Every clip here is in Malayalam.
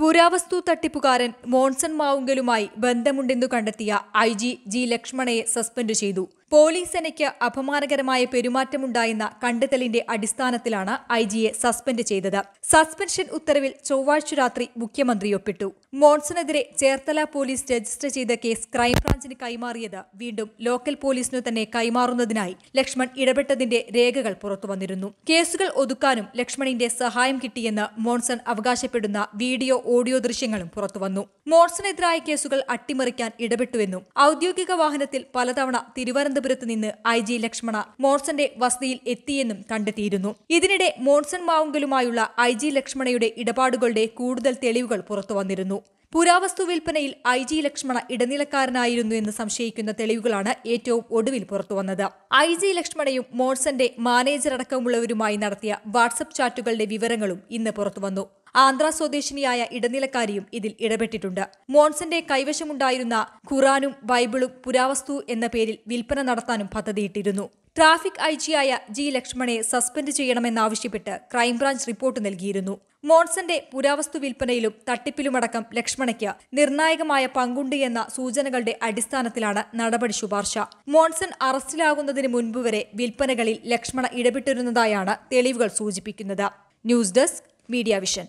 പുരാവസ്തു തട്ടിപ്പുകാരൻ മോൺസൺ മാവുങ്കലുമായി ബന്ധമുണ്ടെന്നു കണ്ടെത്തിയ ഐ ജി ജി ലക്ഷ്മണയെ സസ്പെൻഡ് ചെയ്തു പോലീസ് സേനയ്ക്ക് അപമാനകരമായ പെരുമാറ്റമുണ്ടായെന്ന കണ്ടെത്തലിന്റെ അടിസ്ഥാനത്തിലാണ് ഐ ജിയെ സസ്പെൻഡ് ചെയ്തത് സസ്പെൻഷൻ ഉത്തരവിൽ ചൊവ്വാഴ്ച രാത്രി മുഖ്യമന്ത്രി ഒപ്പിട്ടു മോൺസണെതിരെ ചേർത്തല പോലീസ് രജിസ്റ്റർ ചെയ്ത കേസ് ക്രൈംബ്രാഞ്ചിന് കൈമാറിയത് വീണ്ടും ലോക്കൽ പോലീസിനു തന്നെ കൈമാറുന്നതിനായി ലക്ഷ്മൺ ഇടപെട്ടതിന്റെ രേഖകൾ പുറത്തുവന്നിരുന്നു കേസുകൾ ഒതുക്കാനും ലക്ഷ്മണിന്റെ സഹായം കിട്ടിയെന്ന് മോൺസൺ അവകാശപ്പെടുന്ന വീഡിയോ ഓഡിയോ ദൃശ്യങ്ങളും പുറത്തുവന്നു മോൺസണെതിരായ കേസുകൾ അട്ടിമറിക്കാൻ ഇടപെട്ടുവെന്നും ഔദ്യോഗിക വാഹനത്തിൽ പലതവണ തിരുവനന്തപുരത്ത് നിന്ന് ഐ ജി ലക്ഷ്മണ മോൺസന്റെ വസതിയിൽ എത്തിയെന്നും കണ്ടെത്തിയിരുന്നു ഇതിനിടെ മോൺസൺ മാവുങ്കലുമായുള്ള ഐ ജി ലക്ഷ്മണയുടെ ഇടപാടുകളുടെ കൂടുതൽ തെളിവുകൾ പുറത്തുവന്നിരുന്നു പുരാവസ്തു വിൽപ്പനയിൽ ഐ ജി ലക്ഷ്മണ ഇടനിലക്കാരനായിരുന്നു എന്ന് സംശയിക്കുന്ന തെളിവുകളാണ് ഏറ്റവും ഒടുവിൽ പുറത്തുവന്നത് ഐ ജി ലക്ഷ്മണയും മോൺസന്റെ മാനേജർ അടക്കമുള്ളവരുമായി നടത്തിയ വാട്സപ്പ് ചാറ്റുകളുടെ വിവരങ്ങളും ഇന്ന് പുറത്തുവന്നു ആന്ധ്ര സ്വദേശിനിയായ ഇടനിലക്കാരിയും ഇതിൽ ഇടപെട്ടിട്ടുണ്ട് മോൺസന്റെ കൈവശമുണ്ടായിരുന്ന ഖുറാനും ബൈബിളും പുരാവസ്തു എന്ന പേരിൽ വിൽപ്പന നടത്താനും പദ്ധതിയിട്ടിരുന്നു ട്രാഫിക് ഐ ജിയായ ജി ലക്ഷ്മണയെ സസ്പെൻഡ് ചെയ്യണമെന്നാവശ്യപ്പെട്ട് ക്രൈംബ്രാഞ്ച് റിപ്പോർട്ട് നൽകിയിരുന്നു മോൺസന്റെ പുരാവസ്തു വിൽപ്പനയിലും തട്ടിപ്പിലുമടക്കം ലക്ഷ്മണയ്ക്ക് നിർണായകമായ പങ്കുണ്ട് എന്ന സൂചനകളുടെ അടിസ്ഥാനത്തിലാണ് നടപടി ശുപാർശ മോൺസൺ അറസ്റ്റിലാകുന്നതിന് മുൻപ് വരെ വിൽപ്പനകളിൽ ലക്ഷ്മണ ഇടപെട്ടിരുന്നതായാണ് തെളിവുകൾ സൂചിപ്പിക്കുന്നത് ന്യൂസ് ഡെസ്ക് മീഡിയ വിഷൻ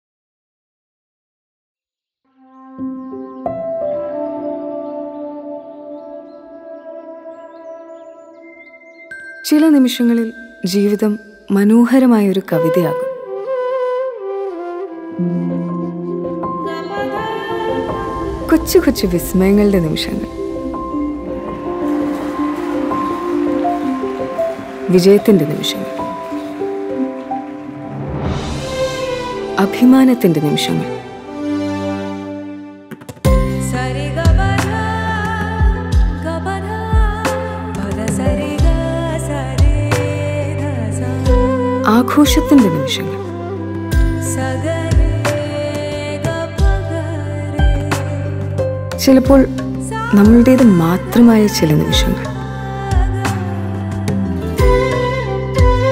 ചില നിമിഷങ്ങളിൽ ജീവിതം മനോഹരമായ ഒരു കവിതയാകും കൊച്ചു കൊച്ചു വിസ്മയങ്ങളുടെ നിമിഷങ്ങൾ വിജയത്തിന്റെ നിമിഷങ്ങൾ അഭിമാനത്തിന്റെ നിമിഷങ്ങൾ ആഘോഷത്തിന്റെ നിമിഷങ്ങൾ ചിലപ്പോൾ നമ്മളുടേത് മാത്രമായ ചില നിമിഷങ്ങൾ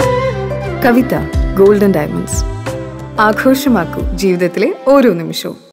കവിത ഗോൾഡൻ ഡയമണ്ട്സ് ആഘോഷമാക്കൂ ജീവിതത്തിലെ ഓരോ നിമിഷവും